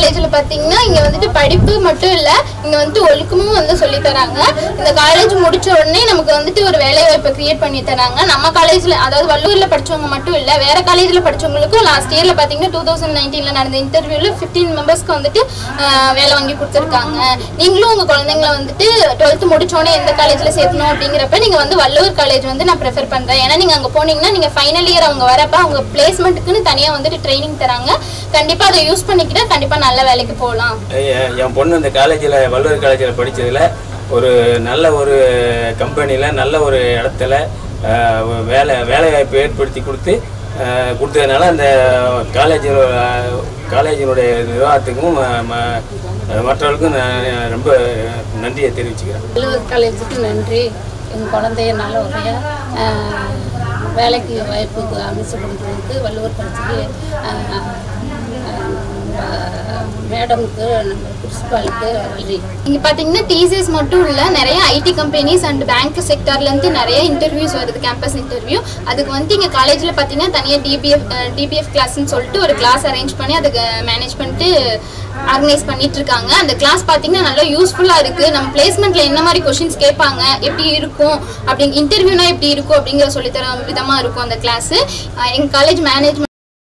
காலேஜ்ல பாத்தீங்கன்னா இங்க வந்துட்டு படிப்பு மட்டும் இல்ல இங்க வந்துட்டு ஒழுக்கமும் வந்து சொல்லி தராங்க இந்த காலேஜ் முடிச்ச உடனே நமக்கு வந்துட்டு ஒரு வேலை வாய்ப்பை கிரியேட் பண்ணி தராங்க நம்ம காலேஜ்ல அதாவது வள்ளூர்ல படிச்சவங்க மட்டும் இல்ல வேற காலேஜ்ல படிச்சவங்களுக்கும் லாஸ்ட் இயர்ல பாத்தீங்கன்னா டூ தௌசண்ட் நைன்டீன்ல நடந்த இன்டர்வியூல 15 மெம்பர்ஸ்க்கு வந்துட்டு ஆஹ், வேலை வாங்கி கொடுத்துருக்காங்க நீங்களும் உங்க குழந்தைங்கள வந்துட்டு டுவெல்த் முடிச்சோடனே எந்த காலேஜ்ல சேர்க்கணும் அப்படிங்கிறப்ப நீங்க வந்து வள்ளூர் காலேஜ் வந்து நான் ப்ரிஃபர் பண்றேன் ஏன்னா நீங்க அங்க போனீங்கன்னா நீங்க ஃபைனல் இயர் அவங்க வரப்ப அவங்க பிளேஸ்மெண்ட்டுக்குன்னு தனியா வந்துட்டு ட்ரைனிங் தராங்க கண்டிப்பா அதை யூஸ் பண்ணிக்கிட்டா கண்டிப்பா நல்ல வேலைக்கு போகலாம் என் என் பொண்ணு இந்த காலேஜில் வள்ளுவர் காலேஜில் படித்ததில் ஒரு நல்ல ஒரு கம்பெனியில் நல்ல ஒரு இடத்துல அஹ், ஒரு வேலை வேலை வாய்ப்பு ஏற்படுத்தி கொடுத்து அஹ், கொடுத்ததுனால அந்த காலேஜ் காலேஜினுடைய நிர்வாகத்துக்கும் ம- ம- மற்றவர்களுக்கும் நான் ரொம்ப நன்றியை தெரிவிச்சுக்கிறேன் வள்ளுவர் காலேஜுக்கு நன்றி எங்கள் குழந்தைய நல்ல முறையாக வேலைக்கு வாய்ப்புக்கு அமைச்சு கொடுத்ததுக்கு வள்ளுவர் காலேஜுக்கு மேடமுக்கு நம்ம பிரின்சிபாலுக்கு நன்றி இங்க பாத்தீங்கன்னா டிசிஎஸ் மட்டும் இல்ல நிறைய ஐடி கம்பெனிஸ் அண்ட் பேங்க் செக்டர்ல இருந்து நிறைய இன்டர்வியூஸ் வருது கேம்பஸ் இன்டர்வியூ அதுக்கு வந்து இங்க காலேஜ்ல பாத்தீங்கன்னா தனியா டிபிஎஃப் டிபிஎஃப் கிளாஸ்னு சொல்லிட்டு ஒரு கிளாஸ் அரேஞ்ச் பண்ணி அதுக்கு மேனேஜ் பண்ணிட்டு ஆர்கனைஸ் பண்ணிட்டு இருக்காங்க அந்த கிளாஸ் பாத்தீங்கன்னா நல்லா யூஸ்ஃபுல்லா இருக்கு நம்ம பிளேஸ்மெண்ட்ல என்ன மாதிரி கொஷின்ஸ் கேட்பாங்க எப்படி இருக்கும் அப்படி இன்டர்வியூனா எப்படி இருக்கும் அப்படிங்கிற சொல்லித்தர விதமா இருக்கும் அந்த கிளாஸ் எங்க காலேஜ் மேனேஜ்மெண்ட்